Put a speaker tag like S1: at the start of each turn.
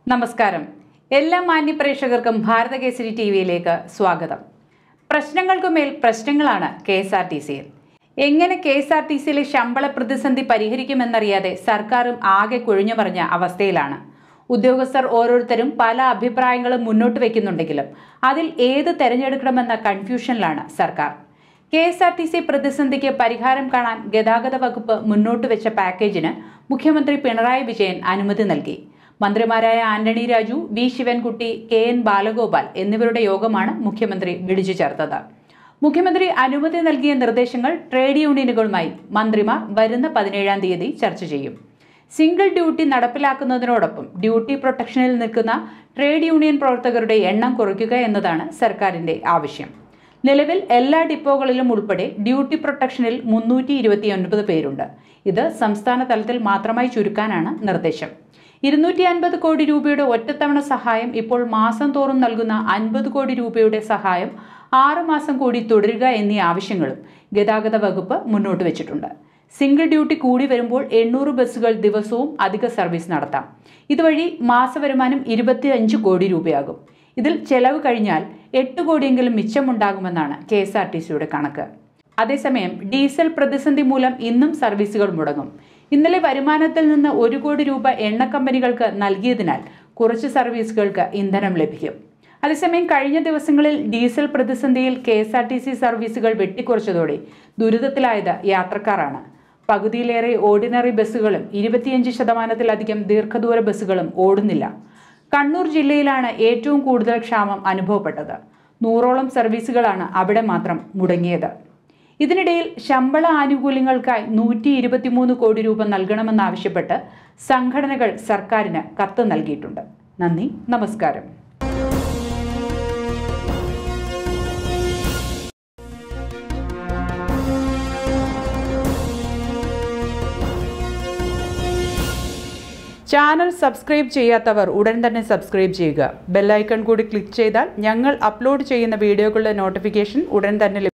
S1: നമസ്കാരം എല്ലാ മാന്യ പ്രേക്ഷകർക്കും ഭാരതകേസരി ടി വിയിലേക്ക് സ്വാഗതം പ്രശ്നങ്ങൾക്കുമേൽ പ്രശ്നങ്ങളാണ് കെ എസ് ആർ ടി സിയിൽ എങ്ങനെ കെ എസ് ആർ ടി സിയിലെ ശമ്പള പ്രതിസന്ധി പരിഹരിക്കുമെന്നറിയാതെ സർക്കാരും ആകെ കുഴിഞ്ഞു മറിഞ്ഞ അവസ്ഥയിലാണ് ഉദ്യോഗസ്ഥർ ഓരോരുത്തരും പല അഭിപ്രായങ്ങളും മുന്നോട്ട് വയ്ക്കുന്നുണ്ടെങ്കിലും അതിൽ ഏത് തെരഞ്ഞെടുക്കണമെന്ന കൺഫ്യൂഷനിലാണ് സർക്കാർ K S R T C പ്രതിസന്ധിക്ക് പരിഹാരം കാണാൻ ഗതാഗത വകുപ്പ് മുന്നോട്ട് വെച്ച പാക്കേജിന് മുഖ്യമന്ത്രി പിണറായി വിജയൻ അനുമതി നൽകി മന്ത്രിമാരായ Antony Raju V Sivankutty K N Balagopal എന്നിവരുടെ യോഗമാണ് മുഖ്യമന്ത്രി വിളിച്ചു ചേർത്തത് മുഖ്യമന്ത്രി അനുമതി നൽകിയ നിർദ്ദേശങ്ങൾ ട്രേഡ് യൂണിയനുകളുമായി മന്ത്രിമാർ വരുന്ന പതിനേഴാം തീയതി ചർച്ച ചെയ്യും സിംഗിൾ ഡ്യൂട്ടി നടപ്പിലാക്കുന്നതിനോടൊപ്പം ഡ്യൂട്ടി പ്രൊട്ടക്ഷനിൽ നിൽക്കുന്ന ട്രേഡ് യൂണിയൻ പ്രവർത്തകരുടെ എണ്ണം കുറയ്ക്കുക എന്നതാണ് സർക്കാരിന്റെ ആവശ്യം നിലവിൽ എല്ലാ ഡിപ്പോകളിലും ഉൾപ്പെടെ ഡ്യൂട്ടി പ്രൊട്ടക്ഷനിൽ മുന്നൂറ്റി ഇരുപത്തിയൊൻപത് പേരുണ്ട് ഇത് സംസ്ഥാന തലത്തിൽ മാത്രമായി ചുരുക്കാനാണ് നിർദ്ദേശം ഇരുന്നൂറ്റി അൻപത് കോടി രൂപയുടെ ഒറ്റത്തവണ സഹായം ഇപ്പോൾ മാസം തോറും നൽകുന്ന അൻപത് കോടി രൂപയുടെ സഹായം ആറ് മാസം കൂടി തുടരുക എന്നീ ആവശ്യങ്ങളും ഗതാഗത വകുപ്പ് മുന്നോട്ട് വെച്ചിട്ടുണ്ട് സിംഗിൾ ഡ്യൂട്ടി കൂടി വരുമ്പോൾ എണ്ണൂറ് ബസ്സുകൾ ദിവസവും അധിക സർവീസ് നടത്താം ഇതുവഴി മാസവരുമാനം ഇരുപത്തിയഞ്ച് കോടി രൂപയാകും ഇതിൽ ചെലവ് കഴിഞ്ഞാൽ എട്ട് കോടിയെങ്കിലും മിച്ചമുണ്ടാകുമെന്നാണ് കെ എസ് ആർ ടി സിയുടെ കണക്ക് അതേസമയം ഡീസൽ പ്രതിസന്ധി മൂലം ഇന്നും സർവീസുകൾ മുടങ്ങും ഇന്നലെ വരുമാനത്തിൽ നിന്ന് ഒരു കോടി രൂപ എണ്ണ കമ്പനികൾക്ക് നൽകിയതിനാൽ കുറച്ച് സർവീസുകൾക്ക് ഇന്ധനം ലഭിക്കും അതേസമയം കഴിഞ്ഞ ദിവസങ്ങളിൽ ഡീസൽ പ്രതിസന്ധിയിൽ K S R T C സർവീസുകൾ വെട്ടിക്കുറച്ചതോടെ ദുരിതത്തിലായത് യാത്രക്കാരാണ് പകുതിയിലേറെ ഓർഡിനറി ബസ്സുകളും ഇരുപത്തിയഞ്ച് ശതമാനത്തിലധികം ദീർഘദൂര ബസ്സുകളും ഓടുന്നില്ല കണ്ണൂർ ജില്ലയിലാണ് ഏറ്റവും കൂടുതൽ ക്ഷാമം അനുഭവപ്പെട്ടത് നൂറോളം സർവീസുകളാണ് അവിടെ മാത്രം മുടങ്ങിയത് ഇതിനിടയിൽ ശമ്പള ആനുകൂല്യങ്ങൾക്കായി നൂറ്റി ഇരുപത്തിമൂന്ന് കോടി രൂപ നൽകണമെന്നാവശ്യപ്പെട്ട് സംഘടനകൾ സർക്കാരിന് കത്ത് നൽകിയിട്ടുണ്ട് നന്ദി നമസ്കാരം ചാനൽ സബ്സ്ക്രൈബ് ചെയ്യാത്തവർ ഉടൻ തന്നെ സബ്സ്ക്രൈബ് ചെയ്യുക ബെല്ലൈക്കൺ കൂടി ക്ലിക്ക് ചെയ്താൽ ഞങ്ങൾ അപ്ലോഡ് ചെയ്യുന്ന വീഡിയോകളുടെ നോട്ടിഫിക്കേഷൻ ഉടൻ തന്നെ ലഭി-